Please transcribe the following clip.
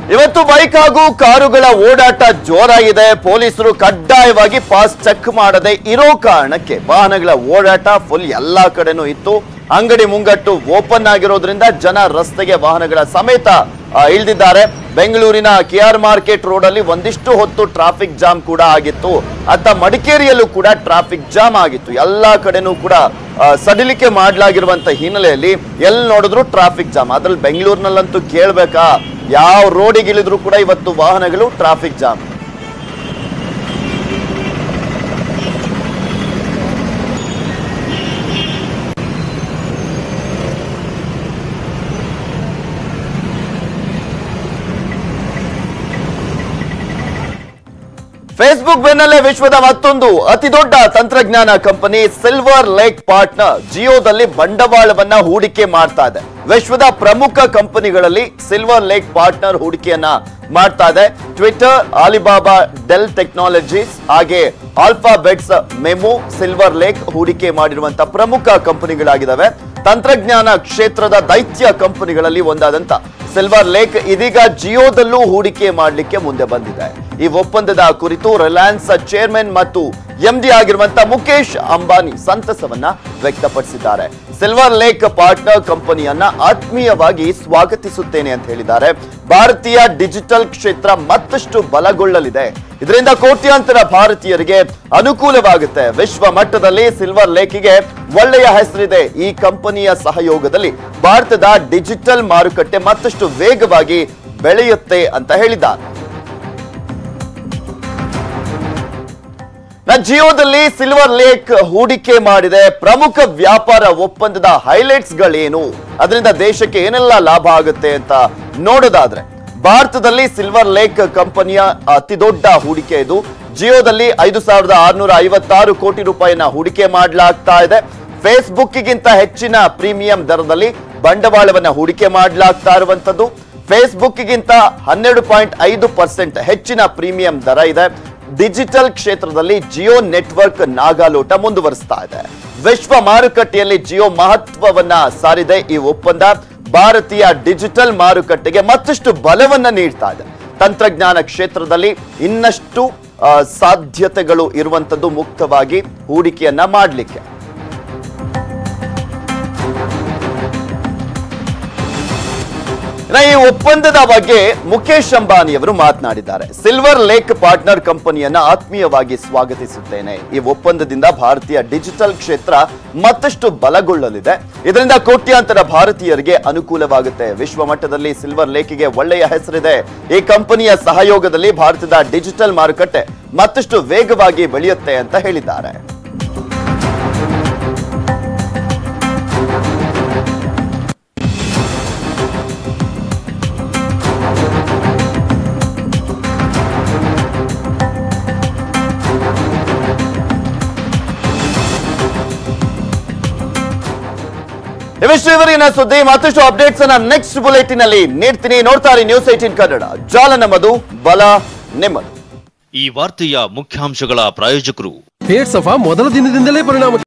ಇವತ್ತು ಬೈಕ್ ಹಾಗೂ ಕಾರುಗಳ ಓಡಾಟ ಜೋರಾಗಿದೆ ಪೊಲೀಸರು ಕಡ್ಡಾಯವಾಗಿ ಪಾಸ್ ಚೆಕ್ ಮಾಡದೆ ಇರೋ ಕಾರಣಕ್ಕೆ ವಾಹನಗಳ ಓಡಾಟ ಫುಲ್ ಎಲ್ಲಾ ಕಡೆನೂ ಇತ್ತು ಅಂಗಡಿ ಮುಂಗಟ್ಟು ಓಪನ್ ಆಗಿರೋದ್ರಿಂದ ಜನ ರಸ್ತೆಗೆ ವಾಹನಗಳ ಸಮೇತ ಆ, ಇಳ್ದಿದ್ದಾರೆ ಬೆಂಗಳೂರಿನ ಕೆಆರ್ ಮಾರ್ಕೆಟ್ ರೋಡ್ ಅಲ್ಲಿ ಒಂದಿಷ್ಟು ಹೊತ್ತು ಟ್ರಾಫಿಕ್ ಜಾಮ್ ಕೂಡ ಆಗಿತ್ತು ಅತ್ತ ಮಡಿಕೇರಿಯಲ್ಲೂ ಕೂಡ ಟ್ರಾಫಿಕ್ ಜಾಮ್ ಆಗಿತ್ತು ಎಲ್ಲಾ ಕಡೆನೂ ಕೂಡ ಆ, ಸಡಿಲಿಕೆ ಮಾಡಲಾಗಿರುವಂತ ಹಿನ್ನೆಲೆಯಲ್ಲಿ ಎಲ್ಲಿ ನೋಡಿದ್ರು ಟ್ರಾಫಿಕ್ ಜಾಮ್ ಅದ್ರಲ್ಲಿ ಬೆಂಗಳೂರಿನಲ್ಲಂತೂ ಕೇಳ್ಬೇಕಾ ಯಾವ ರೋಡಿಗೆ ಇಳಿದ್ರು ಕೂಡ ಇವತ್ತು ವಾಹನಗಳು ಟ್ರಾಫಿಕ್ ಜಾಮ್ ಫೇಸ್ಬುಕ್ ಬೆನ್ನಲ್ಲೇ ವಿಶ್ವದ ಮತ್ತೊಂದು ಅತಿ ದೊಡ್ಡ ತಂತ್ರಜ್ಞಾನ ಕಂಪನಿ ಸಿಲ್ವರ್ ಲೇಕ್ ಪಾರ್ಟ್ನರ್ ಜಿಯೋದಲ್ಲಿ ಬಂಡವಾಳವನ್ನ ಹೂಡಿಕೆ ಮಾಡ್ತಾ ಇದೆ ವಿಶ್ವದ ಪ್ರಮುಖ ಕಂಪನಿಗಳಲ್ಲಿ ಸಿಲ್ವರ್ ಲೇಕ್ ಪಾರ್ಟ್ನರ್ ಹೂಡಿಕೆಯನ್ನ ಮಾಡ್ತಾ ಇದೆ ಟ್ವಿಟರ್ ಆಲಿಬಾಬಾ ಡೆಲ್ ಟೆಕ್ನಾಲಜೀಸ್ ಹಾಗೆ ಆಲ್ಫಾಬೆಟ್ಸ್ ಮೆಮೊ ಸಿಲ್ವರ್ ಲೇಕ್ ಹೂಡಿಕೆ ಮಾಡಿರುವಂತ ಪ್ರಮುಖ ಕಂಪನಿಗಳಾಗಿದ್ದಾವೆ ತಂತ್ರಜ್ಞಾನ ಕ್ಷೇತ್ರದ ದೈತ್ಯ ಕಂಪನಿಗಳಲ್ಲಿ ಒಂದಾದಂತ ಸಿಲ್ವರ್ ಲೇಕ್ ಇದೀಗ ಜಿಯೋದಲ್ಲೂ ಹೂಡಿಕೆ ಮಾಡಲಿಕ್ಕೆ ಮುಂದೆ ಬಂದಿದೆ ಈ ಒಪ್ಪಂದದ ಕುರಿತು ರಿಲಯನ್ಸ್ ಚೇರ್ಮನ್ ಮತ್ತು ಎಂಡಿ ಆಗಿರುವಂತ ಮುಖೇಶ್ ಅಂಬಾನಿ ಸಂತಸವನ್ನ ವ್ಯಕ್ತಪಡಿಸಿದ್ದಾರೆ ಸಿಲ್ವರ್ ಲೇಕ್ ಪಾರ್ಟ್ನರ್ ಕಂಪನಿಯನ್ನ ಆತ್ಮೀಯವಾಗಿ ಸ್ವಾಗತಿಸುತ್ತೇನೆ ಅಂತ ಹೇಳಿದ್ದಾರೆ ಭಾರತೀಯ ಡಿಜಿಟಲ್ ಕ್ಷೇತ್ರ ಮತ್ತಷ್ಟು ಬಲಗೊಳ್ಳಲಿದೆ ಇದರಿಂದ ಕೋಟ್ಯಾಂತರ ಭಾರತೀಯರಿಗೆ ಅನುಕೂಲವಾಗುತ್ತೆ ವಿಶ್ವ ಮಟ್ಟದಲ್ಲಿ ಸಿಲ್ವರ್ ಲೇಕಿಗೆ ಒಳ್ಳೆಯ ಹೆಸರಿದೆ ಈ ಕಂಪನಿಯ ಸಹಯೋಗದಲ್ಲಿ ಭಾರತದ ಡಿಜಿಟಲ್ ಮಾರುಕಟ್ಟೆ ಮತ್ತಷ್ಟು ವೇಗವಾಗಿ ಬೆಳೆಯುತ್ತೆ ಅಂತ ಹೇಳಿದ್ದಾರೆ ನ ಜಿಯೋದಲ್ಲಿ ಸಿಲ್ವರ್ ಲೇಕ್ ಹೂಡಿಕೆ ಮಾಡಿದೆ ಪ್ರಮುಖ ವ್ಯಾಪಾರ ಒಪ್ಪಂದದ ಹೈಲೈಟ್ಸ್ ಗಳೇನು ಅದರಿಂದ ದೇಶಕ್ಕೆ ಏನೆಲ್ಲ ಲಾಭ ಆಗುತ್ತೆ ಅಂತ ನೋಡೋದಾದ್ರೆ ಭಾರತದಲ್ಲಿ ಸಿಲ್ವರ್ ಲೇಕ್ ಕಂಪನಿಯ ಅತಿ ದೊಡ್ಡ ಹೂಡಿಕೆ ಇದು ಜಿಯೋದಲ್ಲಿ ಐದು ಸಾವಿರದ ಆರುನೂರ ಐವತ್ತಾರು ಕೋಟಿ ರೂಪಾಯಿನ ಹೂಡಿಕೆ ಮಾಡಲಾಗ್ತಾ ಇದೆ ಫೇಸ್ಬುಕ್ಗಿಂತ ಹೆಚ್ಚಿನ ಪ್ರೀಮಿಯಂ ದರದಲ್ಲಿ ಬಂಡವಾಳವನ್ನ ಹೂಡಿಕೆ ಮಾಡಲಾಗ್ತಾ ಇರುವಂತದ್ದು ಫೇಸ್ಬುಕ್ಗಿಂತ ಹನ್ನೆರಡು ಪಾಯಿಂಟ್ ಐದು ಪರ್ಸೆಂಟ್ ಹೆಚ್ಚಿನ ಪ್ರೀಮಿಯಂ ದರ ಇದೆ ಡಿಜಿಟಲ್ ಕ್ಷೇತ್ರದಲ್ಲಿ ಜಿಯೋ ನೆಟ್ವರ್ಕ್ ನಾಗಾಲೋಟ ಮುಂದುವರಿಸ್ತಾ ಇದೆ ವಿಶ್ವ ಮಾರುಕಟ್ಟೆಯಲ್ಲಿ ಜಿಯೋ ಮಹತ್ವವನ್ನ ಸಾರಿದೆ ಈ ಒಪ್ಪಂದ ಭಾರತೀಯ ಡಿಜಿಟಲ್ ಮಾರುಕಟ್ಟೆಗೆ ಮತ್ತಷ್ಟು ಬಲವನ್ನ ನೀಡ್ತಾ ಇದೆ ತಂತ್ರಜ್ಞಾನ ಕ್ಷೇತ್ರದಲ್ಲಿ ಇನ್ನಷ್ಟು ಆ, ಸಾಧ್ಯತೆಗಳು ಇರುವಂತದ್ದು ಮುಕ್ತವಾಗಿ ಹೂಡಿಕೆಯನ್ನ ಮಾಡಲಿಕ್ಕೆ ಇನ್ನ ಈ ಒಪ್ಪಂದದ ಬಗ್ಗೆ ಮುಖೇಶ್ ಅಂಬಾನಿ ಅವರು ಮಾತನಾಡಿದ್ದಾರೆ ಸಿಲ್ವರ್ ಲೇಕ್ ಪಾರ್ಟ್ನರ್ ಕಂಪನಿಯನ್ನ ಆತ್ಮೀಯವಾಗಿ ಸ್ವಾಗತಿಸುತ್ತೇನೆ ಈ ಒಪ್ಪಂದದಿಂದ ಭಾರತೀಯ ಡಿಜಿಟಲ್ ಕ್ಷೇತ್ರ ಮತ್ತಷ್ಟು ಬಲಗೊಳ್ಳಲಿದೆ ಇದರಿಂದ ಕೋಟ್ಯಾಂತರ ಭಾರತೀಯರಿಗೆ ಅನುಕೂಲವಾಗುತ್ತೆ ವಿಶ್ವ ಮಟ್ಟದಲ್ಲಿ ಸಿಲ್ವರ್ ಲೇಕಿಗೆ ಒಳ್ಳೆಯ ಹೆಸರಿದೆ ಈ ಕಂಪನಿಯ ಸಹಯೋಗದಲ್ಲಿ ಭಾರತದ ಡಿಜಿಟಲ್ ಮಾರುಕಟ್ಟೆ ಮತ್ತಷ್ಟು ವೇಗವಾಗಿ ಬೆಳೆಯುತ್ತೆ ಅಂತ ಹೇಳಿದ್ದಾರೆ ಇವಿಷ್ಟು ಇವರಿನ ಸುದ್ದಿ ಮತ್ತಷ್ಟು ಅಪ್ಡೇಟ್ಸ್ ಅನ್ನ ನೆಕ್ಸ್ಟ್ ಬುಲೆಟಿನ್ ಅಲ್ಲಿ ನೀಡ್ತೀನಿ ನೋಡ್ತಾರೆ ನ್ಯೂಸ್ ಏಟೀನ್ ಕನ್ನಡ ಜಾಲ ನಮ್ಮದು ಬಲ ನಿಮ್ಮದು ಈ ವಾರ್ತೆಯ ಮುಖ್ಯಾಂಶಗಳ ಪ್ರಾಯೋಜಕರು ಹೇರ್ ಸಫಾ ಮೊದಲ ದಿನದಿಂದಲೇ ಪರಿಣಾಮ